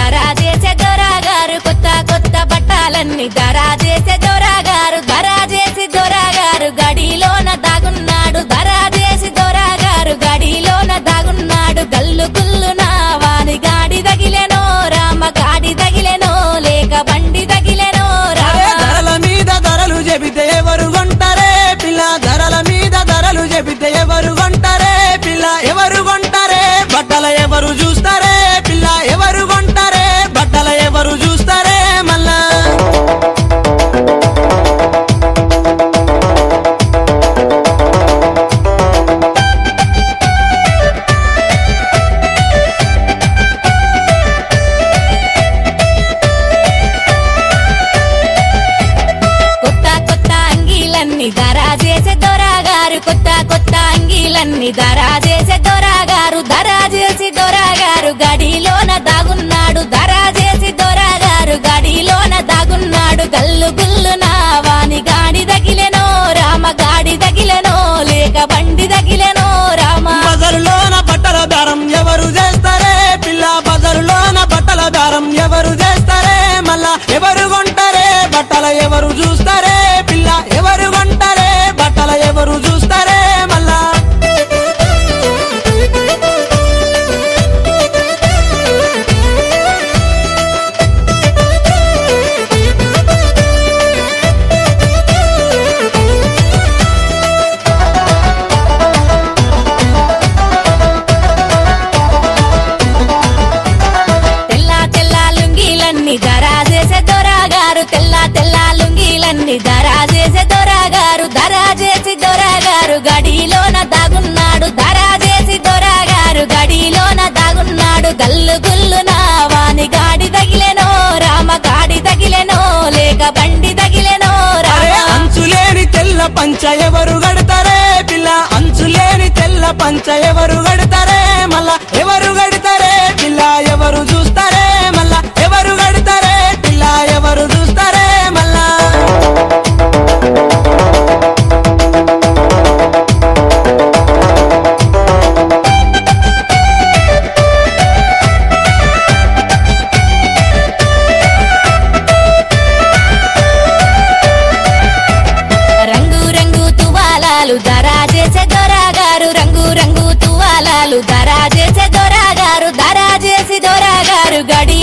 దరా చేసే దొరాగారు కొత్త కొత్త బట్టాలన్నీ దరా చేసే దొరాగారు దరా చేసి దొరాగారు గడిలోన దాగున్నాడు దరా చేసి దొరాగారు గడిలోన దాగున్నాడు గల్లు గుల్లు నా వాని గాడి తగిలెనో రామ గాడి తగిలెనో లేక బండి తగిలెనో అరే రామ ధరల మీద ధరలు చెబితే ఎవరు కొంటారే పిల్ల ధరల మీద ధరలు చెబితే ఎవరు కొంటారే పిల్ల ఎవరు కొంటారే బట్టల ఎవరు చూస్తారే పిల్ల ఎవరు కొంటారే బట్టల ఎవరు చూస్తారే మళ్ళా కొత్త కొత్త అంగీలన్నీ దరా చేసే దొరాగారు కొత్త కొత్త అంగీలన్నీ దరా చేసే దొరాగారు దరా చేసి దొరాగారు గడిలోన దాగున్నాడు దరా చేసి దొరాగారు గడిలోన దాగున్నాడు గల్లు గుల్లు నా వాని గాడి తగిలెనో రామ గాడి తగిలెనో లేక బండి తగిలెనో రామ బజరులోన బట్టల దారం ఎవరు చేస్తారే పిల్ల బజరులోన బట్టల దారం ఎవరు చేస్తారే మళ్ళా ఎవరు కొంటారే బట్టల ఎవరు చూస్తారే పిల్ల ఎవరు కొంటారే బట్టల ఎవరు చూస్తారే మళ్ళా తెల్ల తెల్ల లుంగీలన్నీ దరా చేసే దొరాగారు తెల్ల తెల్ల లుంగీలన్నీ దరా చేసే దొరాగారు దరా చేసి దొరాగారు గడిలోన దాగున్నాడు దరా చేసి దొరాగారు గడిలోన దాగున్నాడు గల్లు గుల్లు నా వాని గాడి తగిలెనో రామ గాడి తగిలెనో లేక బండి తగిలెనో అరే రామ అంచులేని తెల్ల పంచ ఎవరు గడతారే పిల్ల అంచులేని తెల్ల పంచ ఎవరు గడతారే మళ్ళా ఎవరు గడతారే పిల్ల ఎవరు చూస్తారే మళ్ళా ఎవరు గడతారే పిల్ల ఎవరు చూస్తారే మళ్ళా రంగు రంగు తువాలాలు దరా చేసే దొరాగారు రంగు రంగు తువాలాలు దరా చేసే దొరాగారు దరా చేసి దొరాగారు గడి